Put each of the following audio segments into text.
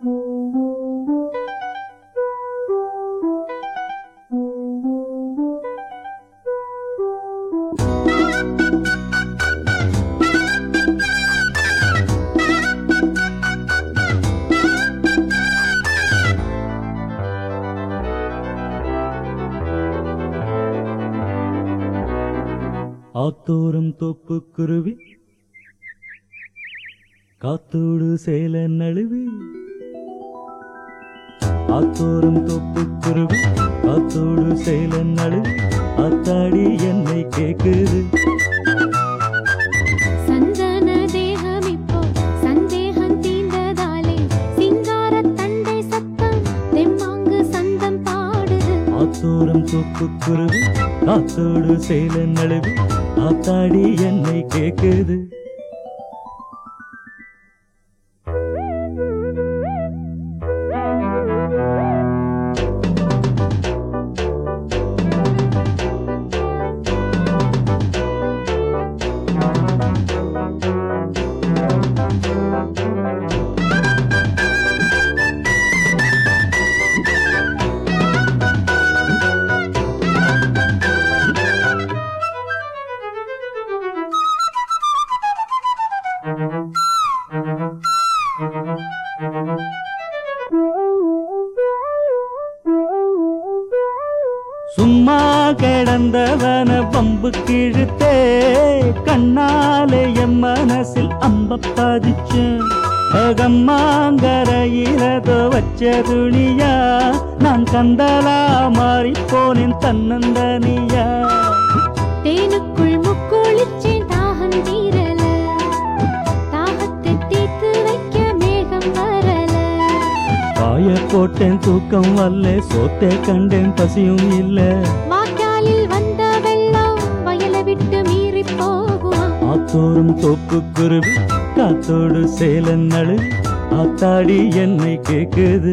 ஆத்தோரம் தோப்பு குருவி காத்தோடு சேல நழுவி ஆத்தோரம் தோப்பு குருவி காத்தோடு சேல நழுவி அத்தாடி என்னை கேக்குது சந்தன தேகம் இப்போ சந்தேகம் தீண்டதாலே சிங்கார தண்டை சத்தம் தெம்மாங்கு சந்தம் பாடுது ஆத்தோரம் தோப்பு குருவி காத்தோடு சேல நழுவி ஆத்தாடி என்னை கேக்குது சும்மா கிடந்தவன பம்பு கிழுத்தே கண்ணாலே என் மனசில் அம்ப பதிச்சு அகம்மாங்கரையிலதோ வச்ச துணியா நான் கந்தலா மாறி போனேன் தன்னந்தனியா தேனுக்குள் முக்குளிச்சேன் தாகம் தீரல தாகத்தை தீர்த்து வைக்க மேகம் வரல பாய போட்டேன் தூக்கம் வரல சோத்தே கண்டேன் பசியும் இல்ல வாய்க்காலில் வந்த வெள்ளம் வயலை விட்டு மீறி போகுமா ஆத்தோறும் தோப்பு குருவி காத்தோடு சேலன் நழு ஆத்தாடி என்னை கேக்குது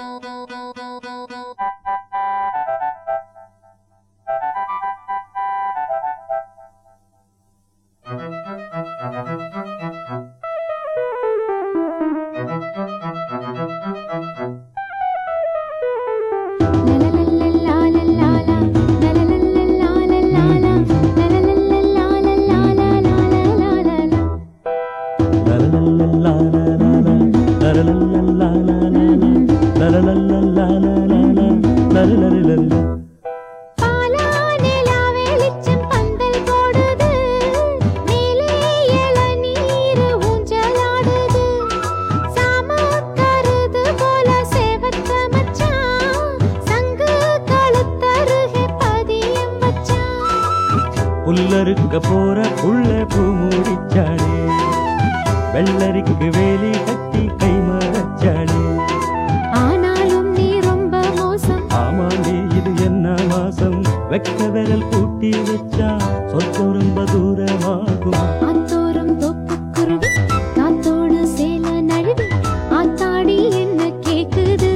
லலலலலாலலாலா, லலலலலாலலாலா, லலலலலாலலாலா, லலலலலலா. பாலா நிலா வெளிச்சம் பந்தல் போடுது மேலே இளநீர் ஊஞ்சலாடுது சாம கருது போல சேவத்த மச்சான் சங்கு கழுத்தருகே பதியம் வச்சான் புல்லறுக்க போற புள்ள பூ மூடிச்சாளே வெள்ளரிக்கு வேலி கட்டி கை மறைச்சாளே ஆனாலும் நீ ரொம்ப மோசம் ஆமாண்டி இது என்ன மாசம் வெக்க விரல் கூட்டி வச்சா சொத்தம் ரொம்ப தூரமாகும் ஆத்தோறும் தொப்புக்குருவி காத்தோடு சேல நழுவி ஆத்தாடி என்ன கேக்குது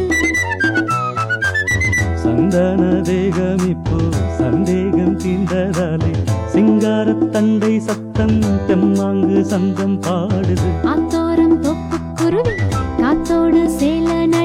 சந்தன தேகம் இப்போ சந்தேகம் தீர்ந்ததாலே சிங்கார தண்டை சத்தம் தெம்மாங்கு சந்தம் பாடுது ஆத்தோரம் தொப்புக்குருவி காத்தோடு சேல